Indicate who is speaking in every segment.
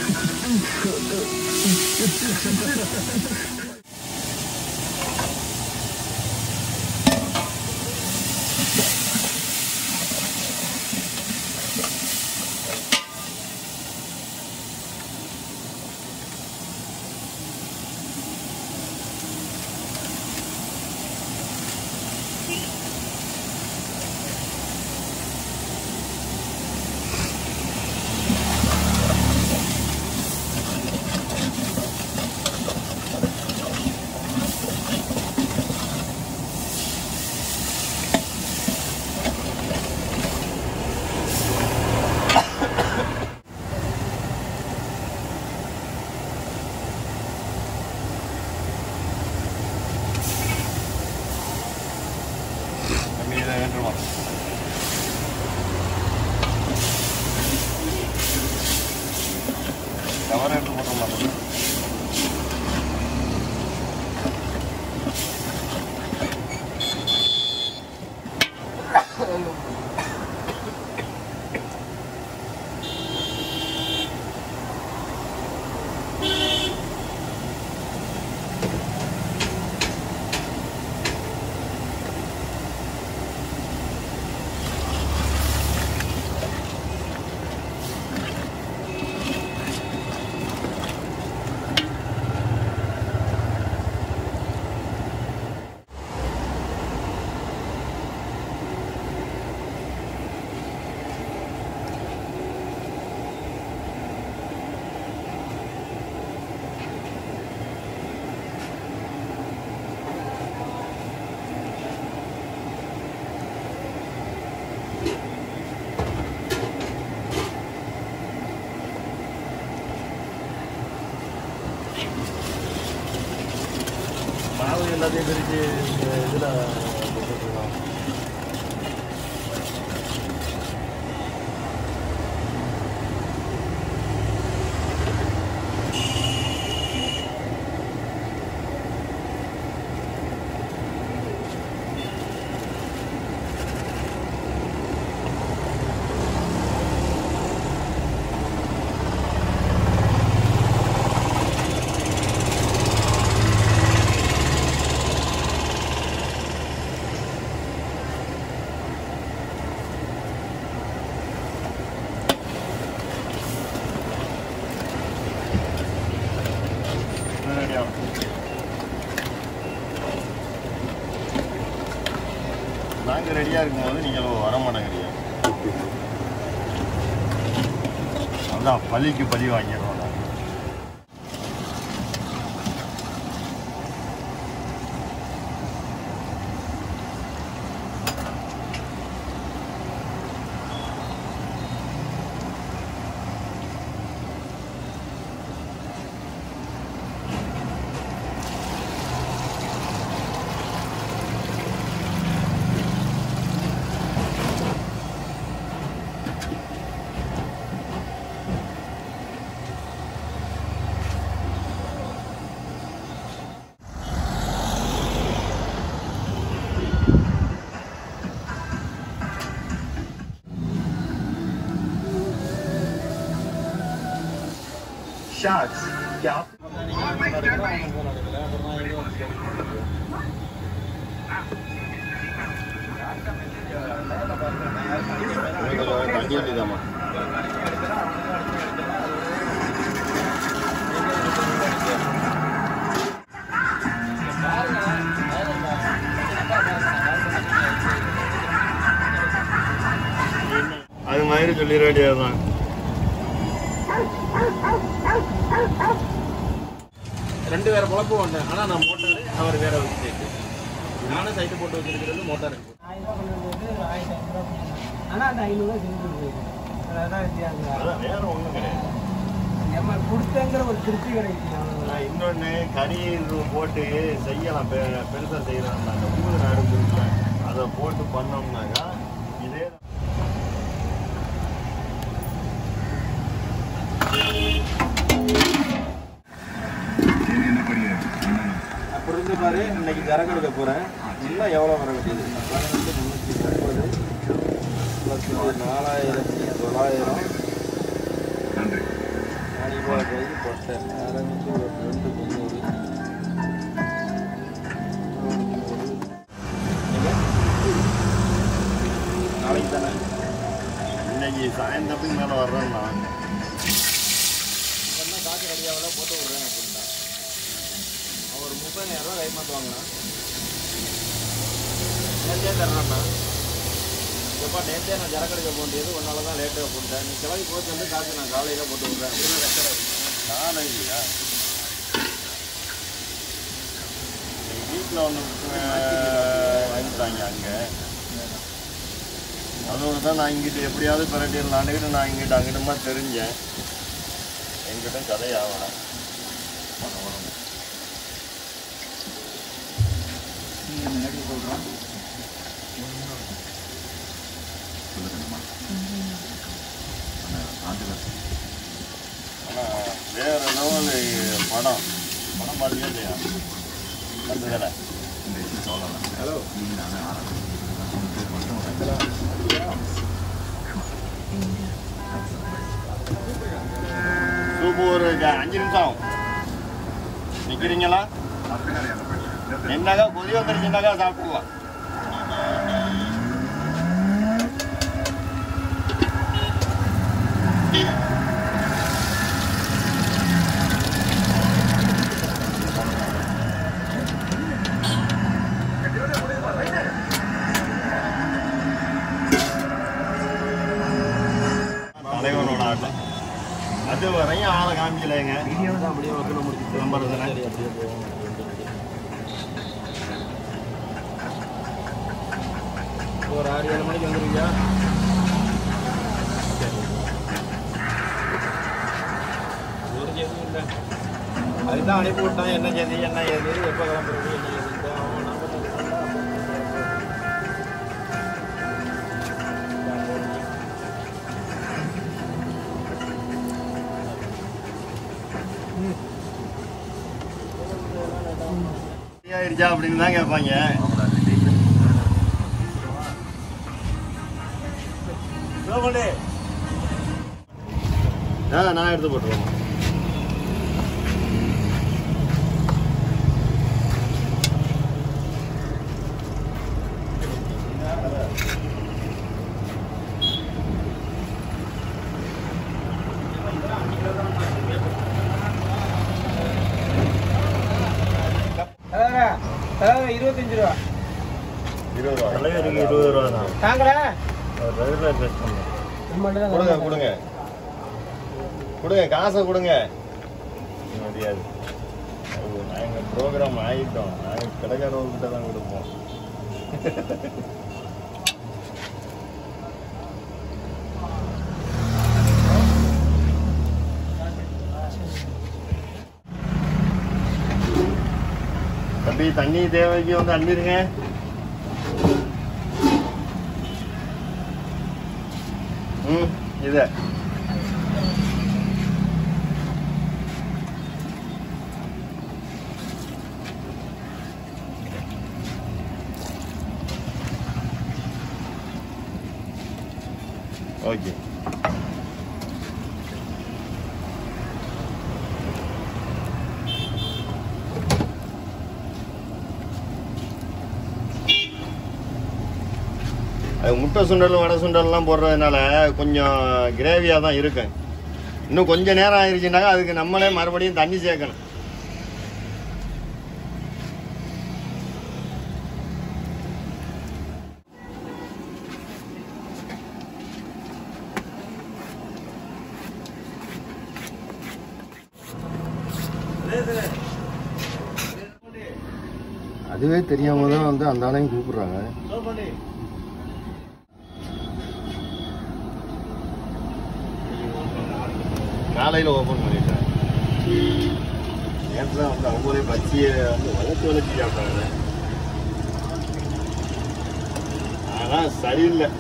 Speaker 1: மீத வேண்டுமா கவர் எடுத்து போட்டோம்னா மாவு எல்லாத்தையும் பிரித்து இதில் போட்டுருக்கோம் நாங்கள் ரெடியாக இருக்கும்போது நீங்கள் வர மாட்டேங்கிறீங்க அதான் பள்ளிக்கு பழி வாங்கிடுவோம் நாங்கள்
Speaker 2: Shots. Yeah.
Speaker 1: தண்ணி வேண்டியதாம்மா அது மாதிரி சொல்லிட வேண்டியதுதான்
Speaker 3: ரெண்டு வேற குழப்பு வந்தேன் ஆனா நான் மோட்டார் அவர் வேற வச்சுட்டு நானும் சைட்டு போட்டு வச்சிருக்கிறது மோட்டார்
Speaker 4: ஆனா அந்த ஐநூறுவா செஞ்சு போயிடும் அதான் வித்தியாசம்
Speaker 1: அதான் வேற ஒன்றும் கிடையாது
Speaker 4: நம்ம கொடுத்தங்கிற ஒரு திருப்தி கிடைக்கும் அவ்வளவுதான்.
Speaker 1: நான் இன்னொன்று கறி இது போட்டு செய்யலாம் பெ பெருசாக செய்யலாம் அந்த ஊது நாடு கொடுப்பேன் அதை போட்டு பண்ணோம்னாக்கா இதே
Speaker 3: அப்படி இருந்து பாரு இன்னைக்கு சரக்கு எடுக்க போறேன் இன்னும் எவ்வளோ வர வேண்டியது பதினெட்டு முந்நூற்றி முப்பது ப்ளஸ் நாலாயிரத்தி தொள்ளாயிரம் நாளைக்கு
Speaker 1: வர்றேன் நான்
Speaker 3: என்ன காசு ரெடியாகல போட்டு விட்றேன் அப்படின்ட்டா அவன் ஒரு முப்பதாயிரம் ரூபா கைமாத்து வாங்கினான் நேற்றே தர்றான்னா எப்பா நேற்றே நான் ஜரக்கு எடுக்க போண்டியது ஒன்னால தான் லேட்டு அப்படின்ட்டேன் நீ கிளம்பி போச்சு வந்து காசு நான் காலையில் போட்டு விட்றேன் அப்படின்னு கஷ்டம்
Speaker 1: நானும் இல்லையா வீட்டில் ஒன்று வாங்கிட்டாங்க அங்கே அதோட தான் நான் இங்கிட்டு எப்படியாவது பிரட்டிடலான்னுக்கிட்டு நான் இங்கிட்டு அங்கிட்டுமா தெரிஞ்சேன் எங்கிட்ட கதை ஆகலாம் ஆனால் வேற லெவல் படம் படம் பார்த்தியா இல்லையா கண்டுக்கலை
Speaker 3: ஹலோ
Speaker 1: சூப்பு ஒரு க- அஞ்சு நிமிஷம் ஆகும் நிற்கிறீங்களா என்னக்கா கொதி வந்துருச்சுனாக்கா சாப்பிடலாம் தலைவனோட ஆட்டம் அது வரையும் ஆளை காமிக்கலைங்க
Speaker 3: அப்படியே வக்கீல முடிச்சு
Speaker 1: விளம்பரத்துல.
Speaker 3: சரி அப்படியே போவோம் ஒரு ஆறு ஏழு மணிக்கு வந்துருவீங்க இவருக்கு எதுவும் இல்லை அதுதான் அனுப்பி விட்டான் என்ன செய்தி என்ன ஏது எப்போ கிளம்புறது என்ன ஏது அவன் நம்பர்
Speaker 1: ஆயிருச்சா அப்படின்னு தான் கேட்பாங்க ஆ நான் எடுத்து போட்டுருவேன்
Speaker 4: தலைவரே தலைவரே இருபத்தஞ்சு ரூபா
Speaker 1: இருபது ரூபா தலைவருக்கு இருபது ரூபா தான்
Speaker 4: தாங்கடா
Speaker 1: ரெகுலர் பேஸ் பண்ணுங்க
Speaker 4: மட்டும் தான்
Speaker 1: கொடுங்க கொடுங்க கொடுங்க காசை கொடுங்க முடியாது அது நாங்கள் ப்ரோக்ராம் ஆகிட்டோம் நாங்கள் கடைக்காரவர்கிட்ட தான் கொடுப்போம் தம்பி தண்ணி தேவைக்கு வந்து அள்ளிருங்க ம் இது ஓகே அது முட்டை சுண்டல் வடை சுண்டல்லாம் போடுறதுனால கொஞ்சம் கிரேவியாக தான் இருக்கும் இன்னும் கொஞ்சம் நேரம் ஆயிடுச்சுனாக்கா அதுக்கு நம்மளே மறுபடியும் தண்ணி சேர்க்கணும் அதுவே தெரியாம தான் வந்து அந்த ஆளையும் கூப்பிடுறாங்க காலையில் ஓப்பன் பண்ணிட்டேன் நேற்று தான் வந்து அவங்களே பச்சியை வந்து வளர்ச்சி வளர்ச்சி சாப்பிட்டாங்க ஆனால் சரியில்லை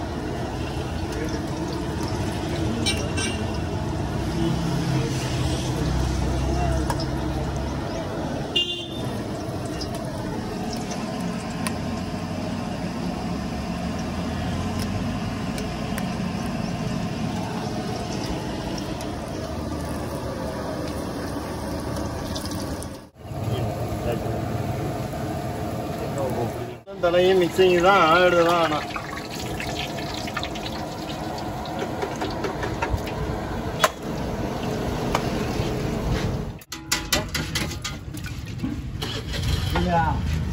Speaker 1: தலையும் மிக்சிங் தான் ஆயிடுது தான் ஆனால்
Speaker 4: இல்லையா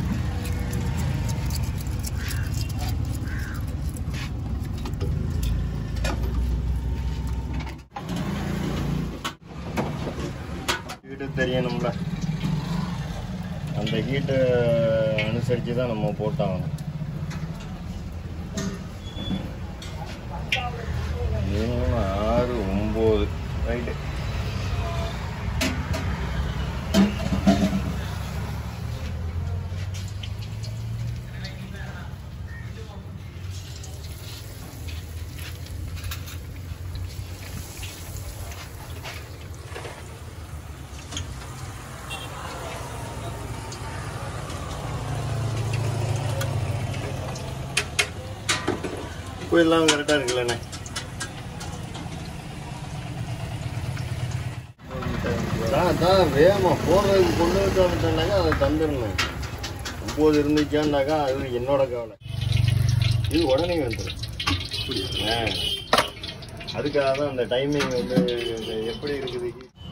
Speaker 1: ஹீட்டு தெரியணும்ல அந்த ஹீட்டை அனுசரித்து தான் நம்ம போட்டாகணும் மூணு ஆறு ஒம்பது ரைட்டு இப்போ எல்லாம் கரெக்டாக இருக்குல்லண்ணே அதான் அதான் வேகமாக போடுறதுக்கு கொண்டு வந்து வந்துட்டேன்னாக்கா அதை தந்துடணும் ஒம்பது இருந்துச்சான்னாக்கா அது என்னோட கவலை இது உடனே வந்துடும் ஆ அதுக்காக தான் அந்த டைமிங் வந்து இது எப்படி இருக்குது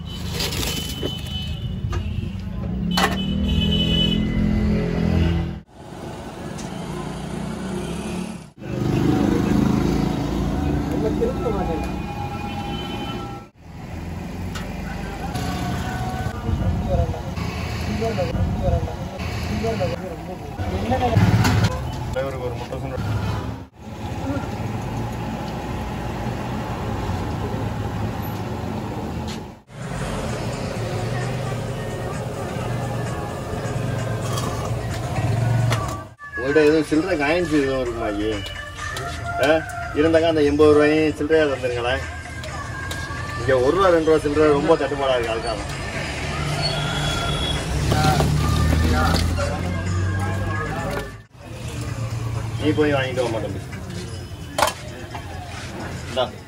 Speaker 4: நம்ம திரும்ப மாட்டேன்
Speaker 1: டிரைவருக்கு ஒரு முட்டை சொன்ன உங்கள்கிட்ட எதுவும் சில்லறை காயின்ஸ் எதுவும் இருக்குமா ஐயே ஆ இருந்தாக்கா அந்த எண்பது ரூபாயும் சில்லறையாக தந்துருங்களேன் இங்கே ஒரு ரூபா ரெண்டு ரூபா சில்லறை ரொம்ப தட்டுப்பாடாக இருக்குது அதுக்காக நீ போய் வாங்கிட்டு வர மாட்டேன் இந்தா